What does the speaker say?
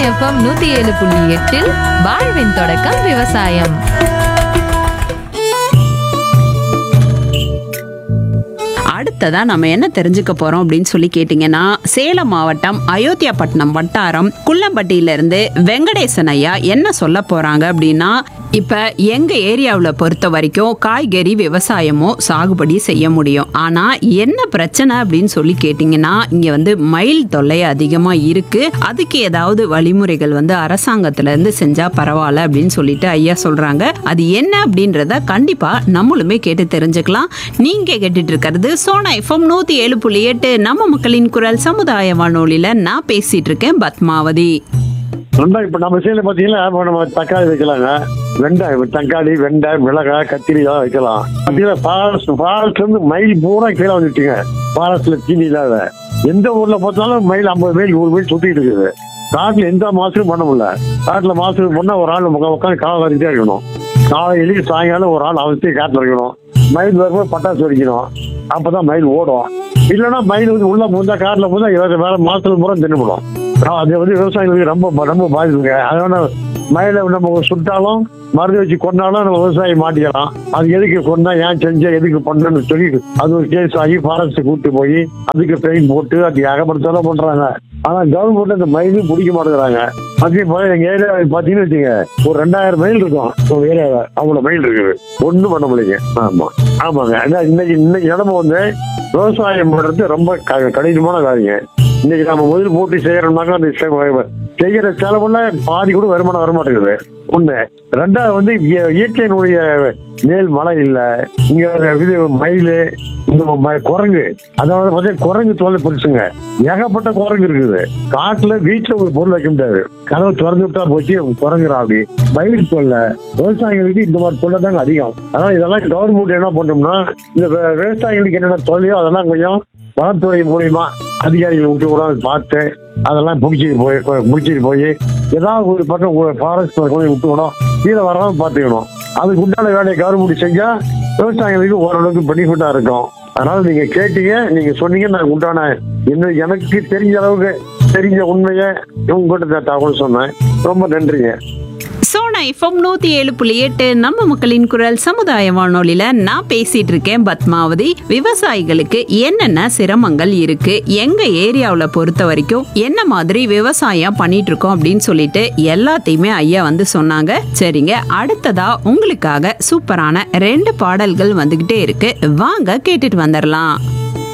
FM நூத்தி ஏழு புள்ளி எட்டில் வாழ்வின் தொடக்கம் விவசாயம் அடுத்ததா நம்ம என்ன தெரிஞ்சுக்க போறோம் அப்படின்னு சொல்லி கேட்டீங்கன்னா சேலம் மாவட்டம் அயோத்தியாபட்டினம் வட்டாரம் குள்ளம்பட்டியில இருந்து வெங்கடேசன் ஐயா என்ன சொல்ல போறாங்க அப்படின்னா இப்ப எங்க ஏரியாவில் பொறுத்த வரைக்கும் காய்கறி விவசாயமோ சாகுபடி செய்ய முடியும் ஆனா என்ன பிரச்சனை அப்படின்னு சொல்லி கேட்டீங்கன்னா இங்க வந்து மயில் தொல்லை அதிகமா இருக்கு அதுக்கு ஏதாவது வழிமுறைகள் வந்து அரசாங்கத்துல இருந்து செஞ்சா பரவாயில்ல அப்படின்னு சொல்லிட்டு ஐயா சொல்றாங்க அது என்ன அப்படின்றத கண்டிப்பா நம்மளுமே கேட்டு தெரிஞ்சுக்கலாம் நீங்க கேட்டுட்டு இருக்கிறது சோனா எஃப்எம் நூத்தி ஏழு புள்ளி எட்டு நம்ம மக்களின் குரல் சமுதாய வானொலியில நான் பேசிட்டு இருக்கேன் பத்மாவதி ரெண்டா இப்ப நம்ம சைடுல பாத்தீங்கன்னா இப்ப நம்ம தக்காளி வைக்கலாங்க வெங்காயம் தக்காளி வெண்டை மிளகாய் கத்திரிக்காய் வைக்கலாம் பாத்தீங்கன்னா ஃபாரஸ்ட் ஃபாரஸ்ட்ல இருந்து மயில் பூரா கீழே வந்துட்டுங்க ஃபாரஸ்ட்ல தீனி இல்லாத எந்த ஊர்ல பார்த்தாலும் மயில் ஐம்பது மைல் நூறு மைல் சுத்திட்டு இருக்குது காட்டுல எந்த மாசமும் பண்ண முடியல காட்டுல மாசத்துக்கு பண்ணா ஒரு ஆள் உட்காந்து காவல் வரைக்கிட்டே இருக்கணும் காலையிலேயும் சாயங்காலம் ஒரு ஆள் அவசியம் காட்டுல இருக்கணும் மயில் வரும்போது பட்டாசு வெடிக்கணும் அப்பதான் மயில் ஓடும் இல்லைன்னா மயில் வந்து உள்ள பூந்தா காட்டுல பூந்தா இருபது வேற மாசத்துல முறை தின்னுபடும் ஆஹ் அது வந்து விவசாயிகளுக்கு ரொம்ப ரொம்ப பாதிப்புங்க அதனால மயிலை நம்ம சுட்டாலும் மருந்து வச்சு கொண்டாலும் நம்ம விவசாயி மாட்டிக்கலாம் அது எதுக்கு கொண்டா ஏன் செஞ்ச எதுக்கு பண்ணணும்னு சொல்லி அது ஒரு கேஸ் ஆகி ஃபாரஸ்ட் கூட்டு போய் அதுக்கு பெயின் போட்டு அது அகப்படுத்தாலும் பண்றாங்க ஆனா கவர்மெண்ட் அந்த மயிலும் பிடிக்க மாட்டேங்கிறாங்க அதே போல எங்க ஏரியா பாத்தீங்கன்னு வச்சுங்க ஒரு ரெண்டாயிரம் மைல் இருக்கும் உங்க ஏரியாவை அவ்வளவு மைல் இருக்குது ஒண்ணும் பண்ண முடியல ஆமா ஆமாங்க ஏன்னா இன்னைக்கு இன்னைக்கு நிலைமை வந்து விவசாயம் பண்றது ரொம்ப க- கடினமான காரியம் இன்னைக்கு நம்ம முதல் போட்டு செய்யறோம்னாக்கா அந்த செ- செய்யற செலவுல பாதி கூட வருமானம் வர மாட்டேங்குது ஒண்ணு ரெண்டாவது வந்து இய- இயற்கையினுடைய மேல் மழை இல்ல இங்க ஒரு இது மயில் இந்த ம- குரங்கு அதாவது பார்த்தா குரங்கு தொல்லை பிடிச்சுங்க ஏகப்பட்ட குரங்கு இருக்குது காட்டுல வீட்டுல ஒரு பொருள் வைக்க முடியாது கதவு திறந்து விட்டா போச்சு குரங்குறா அப்படி மயில் தொல்லை விவசாயிகளுக்கு இந்த மாதிரி தொல்லை தாங்க அதிகம் அதனால இதெல்லாம் கவர்மெண்ட் என்ன பண்ணோம்னா இந்த வி- விவசாயிகளுக்கு என்னென்ன தொல்லையோ அதெல்லாம் கொஞ்சம் வனத்துறை மூலியமா அதிகாரிகள் விட்டு கூட அதை பார்த்து அதெல்லாம் பிடிச்சிட்டு போய் முடிச்சிட்டு போய் ஏதாவது ஒரு பக்கம் ஃபாரஸ்ட் கொண்டு விட்டுக்கணும் கீழே வராம பார்த்துக்கணும் அதுக்கு உண்டான வேலையை கவர்மெண்ட் செஞ்சா விவசாயிகளுக்கு ஓரளவுக்கு பெனிஃபிட்டா இருக்கும் அதனால நீங்க கேட்டீங்க நீங்க சொன்னீங்க நான் உண்டான என்ன எனக்கு தெரிஞ்ச அளவுக்கு தெரிஞ்ச உண்மையை உங்ககிட்ட தகவல் சொன்னேன் ரொம்ப நன்றிங்க சோனா எஃப்எம் நூத்தி ஏழு புள்ளி எட்டு நம்ம மக்களின் குரல் சமுதாய வானொலியில நான் பேசிட்டு இருக்கேன் பத்மாவதி விவசாயிகளுக்கு என்னென்ன சிரமங்கள் இருக்கு எங்க ஏரியாவுல பொறுத்த வரைக்கும் என்ன மாதிரி விவசாயம் பண்ணிட்டு இருக்கோம் அப்படின்னு சொல்லிட்டு எல்லாத்தையுமே ஐயா வந்து சொன்னாங்க சரிங்க அடுத்ததா உங்களுக்காக சூப்பரான ரெண்டு பாடல்கள் வந்துகிட்டே இருக்கு வாங்க கேட்டுட்டு வந்துடலாம்